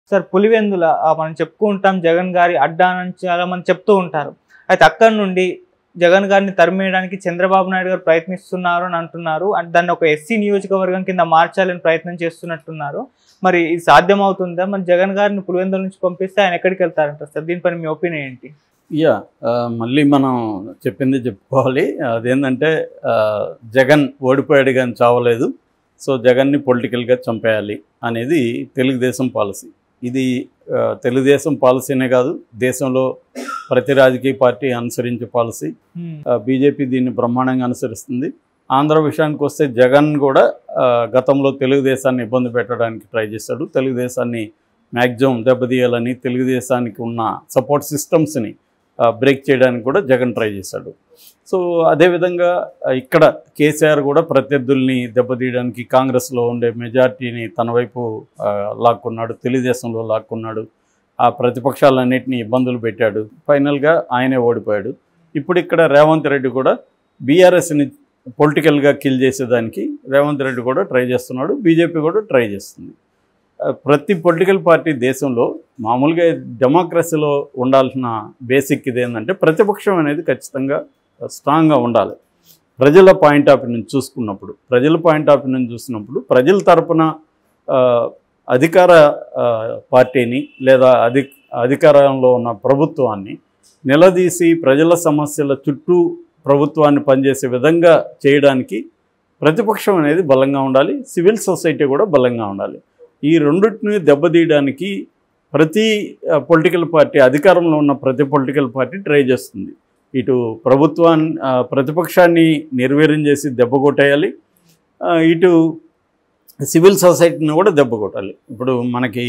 Sir Pulivendula ఆ, మనం చెప్పుకుంటాం జగన్ గారి అడ్డా అని చాలా మంది చెప్తూ ఉంటారు అయితే అక్కడి నుండి జగన్ గారిని తరిమేయడానికి చంద్రబాబు నాయుడు గారు ప్రయత్నిస్తున్నారు అని అంటున్నారు అండ్ దాన్ని ఒక ఎస్సీ నియోజకవర్గం కింద మార్చాలని ప్రయత్నం చేస్తున్నట్టున్నారు మరి ఇది సాధ్యమవుతుందా మరి జగన్ గారిని పులివెందుల నుంచి పంపిస్తే ఆయన ఎక్కడికి వెళ్తారంటారు సార్ దీనిపైన మీ ఒపీనియన్ ఏంటి యా ఆ, మళ్ళీ మనం చెప్పింది చెప్పుకోవాలి అదేంటంటే ఆ, జగన్ ఓడిపోయాడు కానీ చావలేదు సో జగన్ని పొలిటికల్గా చంపేయాలి అనేది తెలుగుదేశం పాలసీ ఇది ఆ, తెలుగుదేశం పాలసీనే కాదు దేశంలో ప్రతి రాజకీయ పార్టీ అనుసరించే పాలసీ హ్మ్. బీజేపీ దీన్ని బ్రహ్మాండంగా అనుసరిస్తుంది ఆంధ్ర విషయానికి వస్తే జగన్ కూడా ఆ, గతంలో తెలుగుదేశాన్ని ఇబ్బంది పెట్టడానికి ట్రై చేశాడు తెలుగుదేశాన్ని మ్యాక్సిమం దెబ్బతీయాలని తెలుగుదేశానికి ఉన్న సపోర్ట్ సిస్టమ్స్ని బ్రేక్ చేయడానికి కూడా జగన్ ట్రై చేశాడు సో అదేవిధంగా ఆ, ఇక్కడ కేసీఆర్ కూడా ప్రత్యర్థుల్ని దెబ్బతీయడానికి కాంగ్రెస్లో ఉండే మెజార్టీని తన వైపు ఆ, లాక్కున్నాడు తెలుగుదేశంలో లాక్కున్నాడు ఆ ప్రతిపక్షాలన్నింటినీ ఇబ్బందులు పెట్టాడు ఫైనల్గా ఆయనే ఓడిపోయాడు ఇప్పుడు ఇక్కడ రేవంత్ రెడ్డి కూడా బీఆర్ఎస్ని పొలిటికల్గా కిల్ చేసేదానికి రేవంత్ రెడ్డి కూడా ట్రై చేస్తున్నాడు బీజేపీ కూడా ట్రై చేస్తుంది ఆ, ప్రతి పొలిటికల్ పార్టీ దేశంలో మామూలుగా డెమోక్రసీలో ఉండాల్సిన బేసిక్ ఇది ఏంటంటే ప్రతిపక్షం అనేది ఖచ్చితంగా స్ట్రాంగ్గా ఉండాలి ప్రజల పాయింట్ ఆఫ్ వ్యూ నుంచి చూసుకున్నప్పుడు ప్రజల పాయింట్ ఆఫ్ వ్యూ నుంచి చూసినప్పుడు ప్రజల తరపున ఆ, అధికార ఆ, పార్టీని లేదా అధి అధికారంలో ఉన్న ప్రభుత్వాన్ని నిలదీసి ప్రజల సమస్యల చుట్టూ ప్రభుత్వాన్ని పనిచేసే విధంగా చేయడానికి ప్రతిపక్షం అనేది బలంగా ఉండాలి సివిల్ సొసైటీ కూడా బలంగా ఉండాలి ఈ రెండింటిని దెబ్బతీయడానికి ప్రతి పొలిటికల్ పార్టీ అధికారంలో ఉన్న ప్రతి పొలిటికల్ పార్టీ ట్రై చేస్తుంది ఇటు ప్రభుత్వాన్ని ఆ, ప్రతిపక్షాన్ని నిర్వీర్యం చేసి దెబ్బ కొట్టేయాలి ఆ, ఇటు సివిల్ సొసైటీని కూడా దెబ్బ కొట్టాలి ఇప్పుడు మనకి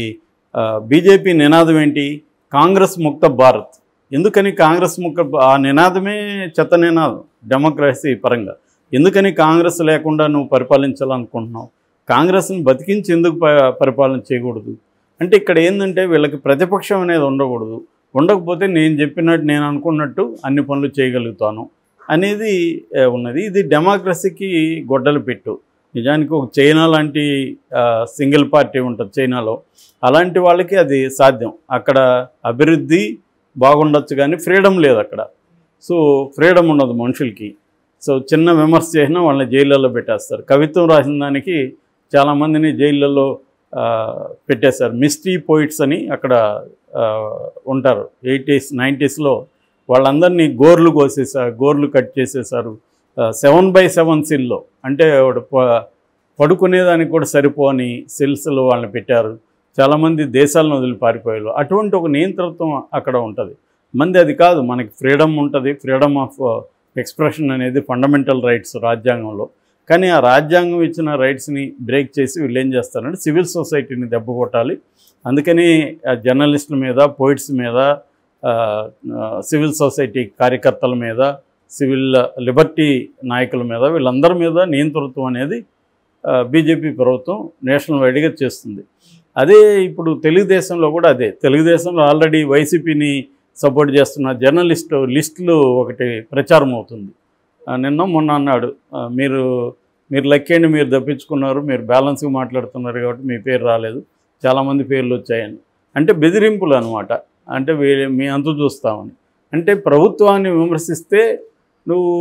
బీజేపీ నినాదం ఏంటి కాంగ్రెస్ ముక్త భారత్ ఎందుకని కాంగ్రెస్ ముక్త ఆ నినాదమే చెత్త నినాదం డెమోక్రసీ పరంగా ఎందుకని కాంగ్రెస్ లేకుండా నువ్వు పరిపాలించాలనుకుంటున్నావు కాంగ్రెస్ని బతికించి ఎందుకు ప- పరిపాలన చేయకూడదు అంటే ఇక్కడ ఏంటంటే వీళ్ళకి ప్రతిపక్షం అనేది ఉండకూడదు ఉండకపోతే నేను చెప్పినట్టు నేను అనుకున్నట్టు అన్ని పనులు చేయగలుగుతాను అనేది ఏ, ఉన్నది ఇది డెమోక్రసీకి గొడ్డలు పెట్టు నిజానికి ఒక చైనా లాంటి ఆ, సింగిల్ పార్టీ ఉంటుంది చైనాలో అలాంటి వాళ్ళకి అది సాధ్యం అక్కడ అభివృద్ధి బాగుండొచ్చు కానీ ఫ్రీడమ్ లేదు అక్కడ సో ఫ్రీడమ్ ఉండదు మనుషులకి సో చిన్న విమర్శ చేసినా వాళ్ళని జైళ్ళల్లో పెట్టేస్తారు కవిత్వం రాసిన దానికి చాలామందిని జైళ్ళల్లో ఆ, పెట్టేశారు మిస్టీ పోయిట్స్ అని అక్కడ ఆ, ఉంటారు ఎయిటీస్ నైంటీస్లో వాళ్ళందరినీ గోర్లు కోసేసారు గోర్లు కట్ చేసేసారు సెవెన్ బై సెవెన్ సిల్లో అంటే వాడు ప- పడుకునేదానికి కూడా సరిపోని సిల్స్లో వాళ్ళని పెట్టారు చాలామంది దేశాలను వదిలి పారిపోయారు అటువంటి ఒక నియంతృత్వం అక్కడ ఉంటుంది మంది అది కాదు మనకి ఫ్రీడమ్ ఉంటుంది ఫ్రీడమ్ ఆఫ్ ఎక్స్ప్రెషన్ అనేది ఫండమెంటల్ రైట్స్ రాజ్యాంగంలో కానీ ఆ రాజ్యాంగం ఇచ్చిన రైట్స్ని బ్రేక్ చేసి వీళ్ళు ఏం చేస్తారంటే సివిల్ సొసైటీని దెబ్బ కొట్టాలి అందుకని ఆ జర్నలిస్టుల మీద పోయిట్స్ మీద ఆ, ఆ, సివిల్ సొసైటీ కార్యకర్తల మీద సివిల్ లిబర్టీ నాయకుల మీద వీళ్ళందరి మీద నియంతృత్వం అనేది ఆ, బీజేపీ ప్రభుత్వం నేషనల్ వైడ్గా చేస్తుంది అదే ఇప్పుడు తెలుగుదేశంలో కూడా అదే తెలుగుదేశంలో ఆల్రెడీ వైసీపీని సపోర్ట్ చేస్తున్న జర్నలిస్టు లిస్టులు ఒకటి ప్రచారం అవుతుంది ఆ, నిన్న మొన్న అన్నాడు ఆ, మీరు మీరు లెక్కేండి మీరు తప్పించుకున్నారు మీరు బ్యాలెన్స్గా మాట్లాడుతున్నారు కాబట్టి మీ పేరు రాలేదు చాలామంది పేర్లు వచ్చాయని అంటే బెదిరింపులు అనమాట అంటే వీ మీ అంతు చూస్తామని అంటే ప్రభుత్వాన్ని విమర్శిస్తే నువ్వు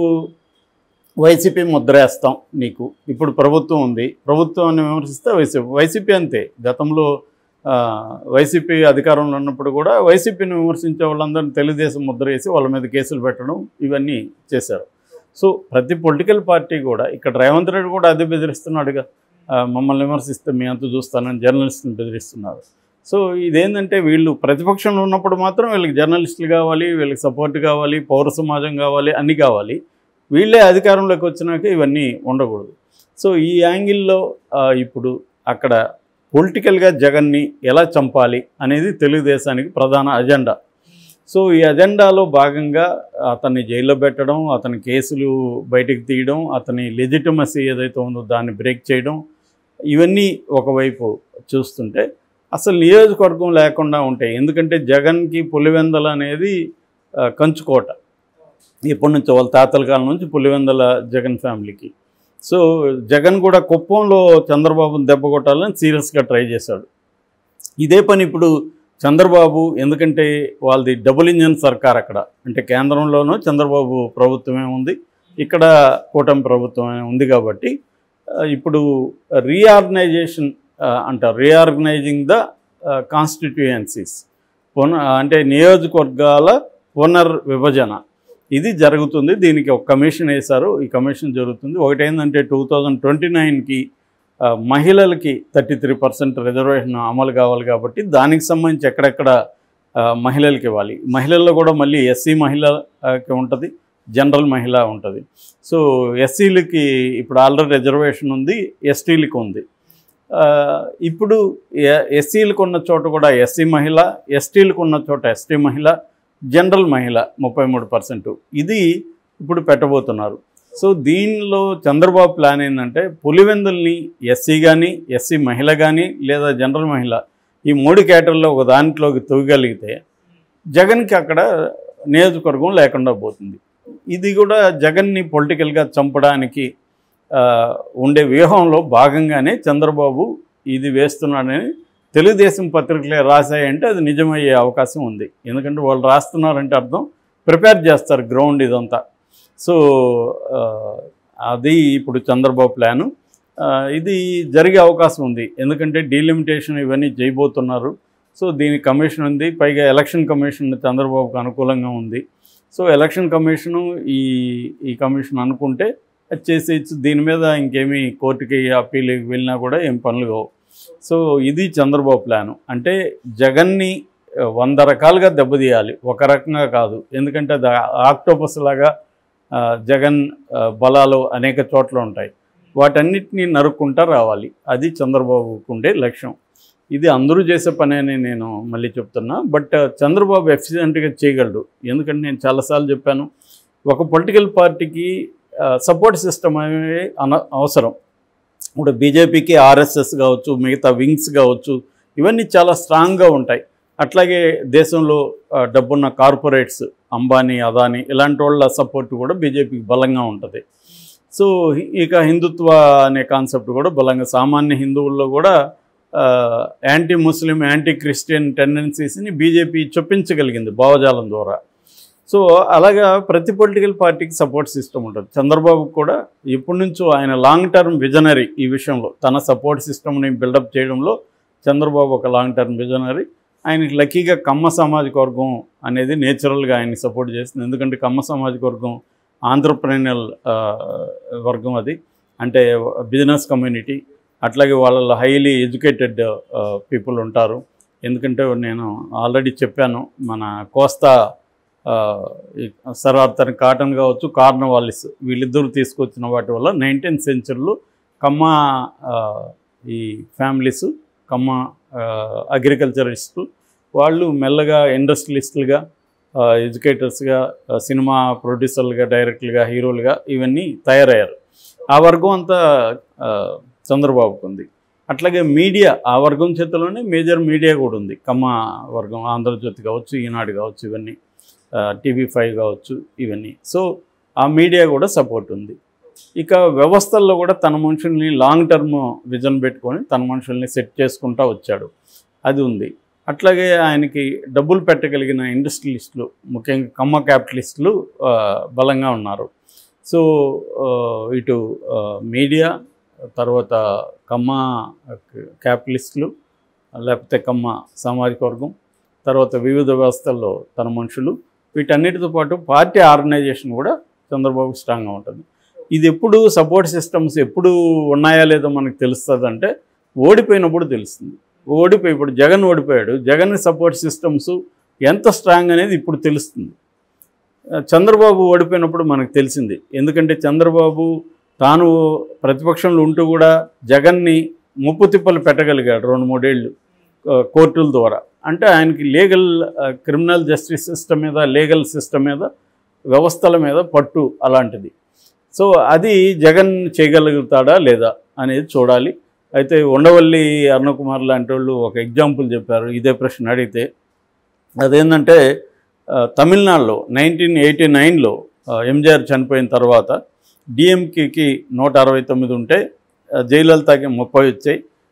వైసీపీ ముద్ర వేస్తాం నీకు ఇప్పుడు ప్రభుత్వం ఉంది ప్రభుత్వాన్ని విమర్శిస్తే వైసీపీ వైసీపీ అంతే గతంలో ఆ, వైసీపీ అధికారంలో ఉన్నప్పుడు కూడా వైసీపీని విమర్శించే వాళ్ళందరినీ తెలుగుదేశం ముద్ర వేసి వాళ్ళ మీద కేసులు పెట్టడం ఇవన్నీ చేశారు సో ప్రతి పొలిటికల్ పార్టీ కూడా ఇక్కడ రేవంత్ రెడ్డి కూడా అదే బెదిరిస్తున్నాడుగా ఆ, మమ్మల్ని విమర్శిస్తే మీ అంత చూస్తానని జర్నలిస్టుని బెదిరిస్తున్నారు సో ఇదేంటంటే వీళ్ళు ప్రతిపక్షంలో ఉన్నప్పుడు మాత్రం వీళ్ళకి జర్నలిస్టులు కావాలి వీళ్ళకి సపోర్ట్ కావాలి పౌర సమాజం కావాలి అన్నీ కావాలి వీళ్ళే అధికారంలోకి వచ్చినాక ఇవన్నీ ఉండకూడదు సో ఈ యాంగిల్లో ఆ, ఇప్పుడు అక్కడ పొలిటికల్గా జగన్ని ఎలా చంపాలి అనేది తెలుగుదేశానికి ప్రధాన అజెండా సో ఈ అజెండాలో భాగంగా అతన్ని జైల్లో పెట్టడం అతని కేసులు బయటికి తీయడం అతని లెజిటమసీ ఏదైతే ఉందో దాన్ని బ్రేక్ చేయడం ఇవన్నీ ఒకవైపు చూస్తుంటే అసలు నియోజకవర్గం లేకుండా ఉంటాయి ఎందుకంటే జగన్కి పులివెందల అనేది ఆ, కంచుకోట ఇప్పటి నుంచి వాళ్ళ తాతల కాలం నుంచి పులివెందల జగన్ ఫ్యామిలీకి సో జగన్ కూడా కుప్పంలో చంద్రబాబుని దెబ్బ కొట్టాలని సీరియస్గా ట్రై చేశాడు ఇదే పని ఇప్పుడు చంద్రబాబు ఎందుకంటే వాళ్ళది డబుల్ ఇంజన్ సర్కార్ అక్కడ అంటే కేంద్రంలోనూ చంద్రబాబు ప్రభుత్వమే ఉంది ఇక్కడ కూటమి ప్రభుత్వమే ఉంది కాబట్టి ఆ, ఇప్పుడు రీఆర్గనైజేషన్ అంటారు రీఆర్గనైజింగ్ ద కాన్స్టిట్యుయెన్సీస్ పున అంటే నియోజకవర్గాల పునర్ విభజన ఇది జరుగుతుంది దీనికి ఒక కమిషన్ వేశారు ఈ కమిషన్ జరుగుతుంది ఒకటి ఏంటంటే టూ థౌజండ్ ట్వంటీ నైన్కి మహిళలకి థర్టీ త్రీ పర్సెంట్ రిజర్వేషన్ అమలు కావాలి కాబట్టి దానికి సంబంధించి ఎక్కడెక్కడ ఆ, మహిళలకి ఇవ్వాలి మహిళల్లో కూడా మళ్ళీ ఎస్సీ మహిళకి ఉంటుంది జనరల్ మహిళ ఉంటుంది సో ఎస్సీలకి ఇప్పుడు ఆల్రెడీ రిజర్వేషన్ ఉంది ఎస్టీలకి ఉంది ఆ, ఇప్పుడు ఎ- ఎస్సీలకు ఉన్న చోట కూడా ఎస్సీ మహిళ ఎస్టీలకు ఉన్న చోట ఎస్టీ మహిళ జనరల్ మహిళ ముప్పై మూడు పర్సెంట్ ఇది ఇప్పుడు పెట్టబోతున్నారు సో దీనిలో చంద్రబాబు ప్లాన్ ఏంటంటే పులివెందుల్ని ఎస్సీ కానీ ఎస్సీ మహిళ కానీ లేదా జనరల్ మహిళ ఈ మూడు కేటర్లో ఒక దాంట్లోకి తొగగలిగితే జగన్కి అక్కడ నియోజకవర్గం లేకుండా పోతుంది ఇది కూడా జగన్ని పొలిటికల్గా చంపడానికి ఆ, ఉండే వ్యూహంలో భాగంగానే చంద్రబాబు ఇది వేస్తున్నాడని తెలుగుదేశం పత్రికలే రాశాయంటే అది నిజమయ్యే అవకాశం ఉంది ఎందుకంటే వాళ్ళు రాస్తున్నారంటే అర్థం ప్రిపేర్ చేస్తారు గ్రౌండ్ ఇదంతా సో ఆ, అది ఇప్పుడు చంద్రబాబు ప్లాను ఆ, ఇది జరిగే అవకాశం ఉంది ఎందుకంటే డీలిమిటేషన్ ఇవన్నీ చేయబోతున్నారు సో దీనికి కమిషన్ ఉంది పైగా ఎలక్షన్ కమిషన్ చంద్రబాబుకు అనుకూలంగా ఉంది సో ఎలక్షన్ కమిషను ఈ ఈ కమిషన్ అనుకుంటే అది చేసేయచ్చు దీని మీద ఇంకేమీ కోర్టుకి అప్పీల్ వెళ్ళినా కూడా ఏం పనులు కావు సో ఇది చంద్రబాబు ప్లాను అంటే జగన్ని ఆ, వంద రకాలుగా దెబ్బతీయాలి ఒక రకంగా కాదు ఎందుకంటే అది ఆక్టోపస్ లాగా ఆ, జగన్ ఆ, బలాలు అనేక చోట్ల ఉంటాయి వాటన్నిటిని నరుక్కుంటా రావాలి అది చంద్రబాబుకు ఉండే లక్ష్యం ఇది అందరూ చేసే పని అని నేను మళ్ళీ చెప్తున్నా బట్ చంద్రబాబు ఎఫిషియెంట్గా చేయగలడు ఎందుకంటే నేను చాలాసార్లు చెప్పాను ఒక పొలిటికల్ పార్టీకి సపోర్ట్ సిస్టమ్ అనేది అన అవసరం ఇప్పుడు బీజేపీకి ఆర్ఎస్ఎస్ కావచ్చు మిగతా వింగ్స్ కావచ్చు ఇవన్నీ చాలా స్ట్రాంగ్గా ఉంటాయి అట్లాగే దేశంలో ఆ, డబ్బున్న కార్పొరేట్స్ అంబానీ అదానీ ఇలాంటి వాళ్ళ సపోర్ట్ కూడా బీజేపీకి బలంగా ఉంటుంది సో ఇక హిందుత్వ అనే కాన్సెప్ట్ కూడా బలంగా సామాన్య హిందువుల్లో కూడా ఆ, యాంటీ ముస్లిం యాంటీ క్రిస్టియన్ టెండెన్సీస్ని బీజేపీ చొప్పించగలిగింది భావజాలం ద్వారా సో అలాగా ప్రతి పొలిటికల్ పార్టీకి సపోర్ట్ సిస్టమ్ ఉంటుంది చంద్రబాబు కూడా ఎప్పటి నుంచో ఆయన లాంగ్ టర్మ్ విజనరీ ఈ విషయంలో తన సపోర్ట్ సిస్టమ్ని బిల్డప్ చేయడంలో చంద్రబాబు ఒక లాంగ్ టర్మ్ విజనరీ ఆయనకి లక్కీగా కమ్మ సామాజిక వర్గం అనేది నేచురల్గా ఆయన్ని సపోర్ట్ చేస్తుంది ఎందుకంటే కమ్మ సామాజిక వర్గం ఆంధ్రప్రెన్యల్ వర్గం అది అంటే బిజినెస్ కమ్యూనిటీ అట్లాగే వాళ్ళలో హైలీ ఎడ్యుకేటెడ్ పీపుల్ ఉంటారు ఎందుకంటే నేను ఆల్రెడీ చెప్పాను మన కోస్తా ఆ, ఈ సర్ ఆర్థర్ కాటన్ కావచ్చు కార్నవాలిస్ వీళ్ళిద్దరూ తీసుకొచ్చిన వాటి వల్ల నైన్టీన్త్ సెంచరీలో కమ్మ ఆ, ఈ ఫ్యామిలీస్ కమ్మ అగ్రికల్చరిస్టులు వాళ్ళు మెల్లగా ఇండస్ట్రియలిస్టులుగా ఎడ్యుకేటర్స్గా సినిమా ప్రొడ్యూసర్లుగా డైరెక్టర్లుగా హీరోలుగా ఇవన్నీ తయారయ్యారు ఆ వర్గం అంతా ఆ, చంద్రబాబుకు ఉంది అట్లాగే మీడియా ఆ వర్గం చేతిలోనే మేజర్ మీడియా కూడా ఉంది కమ్మ వర్గం ఆంధ్రజ్యోతి కావచ్చు ఈనాడు కావచ్చు ఇవన్నీ టీవీ ఫైవ్ కావచ్చు ఇవన్నీ సో ఆ మీడియా కూడా సపోర్ట్ ఉంది ఇక వ్యవస్థల్లో కూడా తన మనుషుల్ని లాంగ్ టర్మ్ విజన్ పెట్టుకొని తన మనుషుల్ని సెట్ చేసుకుంటా వచ్చాడు అది ఉంది అట్లాగే ఆయనకి డబ్బులు పెట్టగలిగిన ఇండస్ట్రియలిస్టులు ముఖ్యంగా కమ్మ క్యాపిటలిస్టులు ఆ, బలంగా ఉన్నారు సో ఆ, ఇటు ఆ, మీడియా తర్వాత కమ్మ క్యాపిటలిస్టులు లేకపోతే కమ్మ సామాజిక వర్గం తర్వాత వివిధ వ్యవస్థల్లో తన మనుషులు వీటన్నిటితో పాటు పార్టీ ఆర్గనైజేషన్ కూడా చంద్రబాబు స్ట్రాంగ్గా ఉంటుంది ఇది ఎప్పుడు సపోర్ట్ సిస్టమ్స్ ఎప్పుడు ఉన్నాయా లేదో మనకు తెలుస్తుంది అంటే ఓడిపోయినప్పుడు తెలుస్తుంది ఓడిపోయి ఇప్పుడు జగన్ ఓడిపోయాడు జగన్ సపోర్ట్ సిస్టమ్స్ ఎంత స్ట్రాంగ్ అనేది ఇప్పుడు తెలుస్తుంది ఆ, చంద్రబాబు ఓడిపోయినప్పుడు మనకు తెలిసింది ఎందుకంటే చంద్రబాబు తాను ప్రతిపక్షంలో ఉంటూ కూడా జగన్ని ముప్పు తిప్పలు పెట్టగలిగాడు రెండు మూడేళ్ళు ఆ, కోర్టుల ద్వారా అంటే ఆయనకి లీగల్ క్రిమినల్ జస్టిస్ సిస్టమ్ మీద లీగల్ సిస్టమ్ మీద వ్యవస్థల మీద పట్టు అలాంటిది సో అది జగన్ చేయగలుగుతాడా లేదా అనేది చూడాలి అయితే ఉండవల్లి అరుణకుమార్ లాంటి వాళ్ళు ఒక ఎగ్జాంపుల్ చెప్పారు ఇదే ప్రశ్న అడిగితే అదేంటంటే ఆ, తమిళనాడులో నైన్టీన్ ఎయిటీ నైన్లో ఎంజిఆర్ చనిపోయిన తర్వాత డిఎంకేకి నూట అరవై తొమ్మిది ఉంటే ఆ, జయలలితకి ముప్పై వచ్చాయి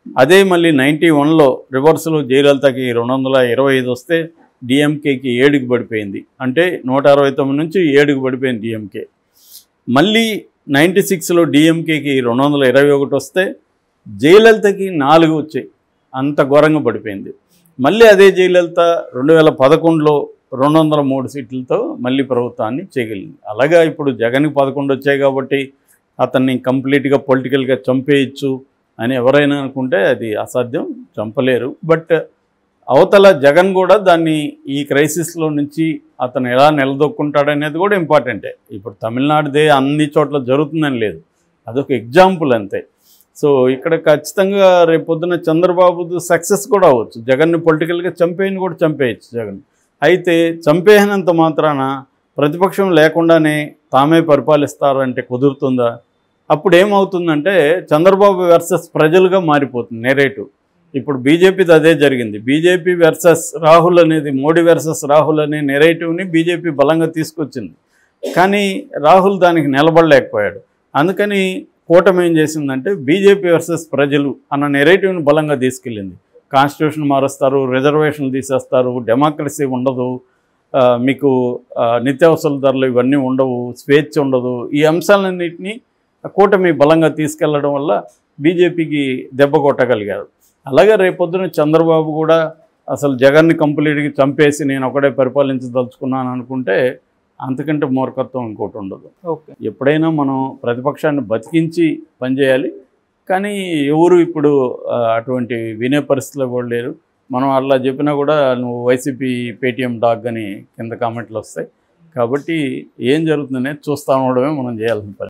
అదే మళ్ళీ నైంటీ వన్లో రివర్స్లో జయలలితకి రెండు వందల ఇరవై ఐదు వస్తే డిఎంకేకి ఏడుకి పడిపోయింది అంటే నూట అరవై తొమ్మిది నుంచి ఏడుకి పడిపోయింది డిఎంకే మళ్ళీ నైంటీ సిక్స్లో డిఎంకేకి రెండు వందల ఇరవై ఒకటి వస్తే జయలలితకి నాలుగు వచ్చాయి అంత ఘోరంగా పడిపోయింది మళ్ళీ అదే జయలలిత రెండు వేల పదకొండులో రెండు వందల మూడు సీట్లతో మళ్ళీ ప్రభుత్వాన్ని చేయగలిగింది అలాగా ఇప్పుడు జగన్కి పదకొండు వచ్చాయి కాబట్టి అతన్ని కంప్లీట్గా పొలిటికల్గా చంపేయచ్చు అని ఎవరైనా అనుకుంటే అది అసాధ్యం చంపలేరు బట్ అవతల జగన్ కూడా దాన్ని ఈ క్రైసిస్లో నుంచి అతను ఎలా నిలదొక్కుంటాడనేది కూడా ఇంపార్టెంటే ఇప్పుడు తమిళనాడుదే అన్ని చోట్ల జరుగుతుందని లేదు అదొక ఎగ్జాంపుల్ అంతే సో ఇక్కడ ఖచ్చితంగా రేపు పొద్దున చంద్రబాబు సక్సెస్ కూడా అవ్వచ్చు జగన్ని పొలిటికల్గా చంపేయని కూడా చంపేయచ్చు జగన్ అయితే చంపేయనంత మాత్రాన ప్రతిపక్షం లేకుండానే తామే పరిపాలిస్తారంటే కుదురుతుందా అప్పుడు ఏమవుతుందంటే చంద్రబాబు వర్సెస్ ప్రజలుగా మారిపోతుంది నెరేటివ్ ఇప్పుడు బీజేపీది అదే జరిగింది బీజేపీ వర్సెస్ రాహుల్ అనేది మోడీ వర్సెస్ రాహుల్ అనే నెరేటివ్ని బీజేపీ బలంగా తీసుకొచ్చింది కానీ రాహుల్ దానికి నిలబడలేకపోయాడు అందుకని కూటమి ఏం చేసిందంటే బీజేపీ వర్సెస్ ప్రజలు అన్న నెరేటివ్ని బలంగా తీసుకెళ్ళింది కాన్స్టిట్యూషన్ మారుస్తారు రిజర్వేషన్లు తీసేస్తారు డెమోక్రసీ ఉండదు ఆ, మీకు ఆ, నిత్యావసర ధరలు ఇవన్నీ ఉండవు స్వేచ్ఛ ఉండదు ఈ అంశాలన్నింటినీ కూటమి బలంగా తీసుకెళ్లడం వల్ల బీజేపీకి దెబ్బ కొట్టగలిగారు అలాగే రేపొద్దున చంద్రబాబు కూడా అసలు జగన్ని కంప్లీట్గా చంపేసి నేను ఒకడే పరిపాలించదలుచుకున్నాను అనుకుంటే అంతకంటే మూర్ఖత్వం ఇంకోటి ఉండదు ఓకే ఎప్పుడైనా మనం ప్రతిపక్షాన్ని బతికించి పనిచేయాలి కానీ ఎవరు ఇప్పుడు ఆ, అటువంటి వినే పరిస్థితిలో కూడా లేరు మనం అలా చెప్పినా కూడా నువ్వు వైసీపీ పేటీఎం డాగ్ అని కింద కామెంట్లు వస్తాయి కాబట్టి ఏం జరుగుతుందనేది చూస్తూ ఉండడమే మనం చేయాల్సిన పని